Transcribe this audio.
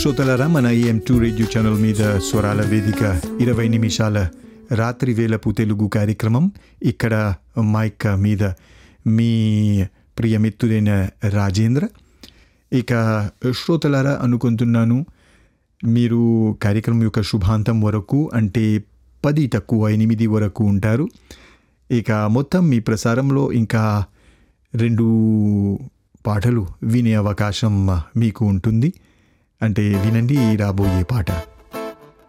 శ్రోతలారా మన EM two radio channel మీద స్వరాల వేదిక ఇరవై నిమిషాల రాత్రి వేలపు తెలుగు కార్యక్రమం ఇక్కడ మైక్ మీద మీ ప్రియమిత్రుడైన రాజేంద్ర ఇక శ్రోతలారా అనుకుంటున్నాను మీరు కార్యక్రమం యొక్క శుభాంతం వరకు అంటే పది తక్కువ ఎనిమిది వరకు ఉంటారు ఇక మొత్తం మీ ప్రసారంలో ఇంకా రెండు పాటలు వినే అవకాశం మీకు ఉంటుంది అంటే వినండి ఈ రాబోయే పాట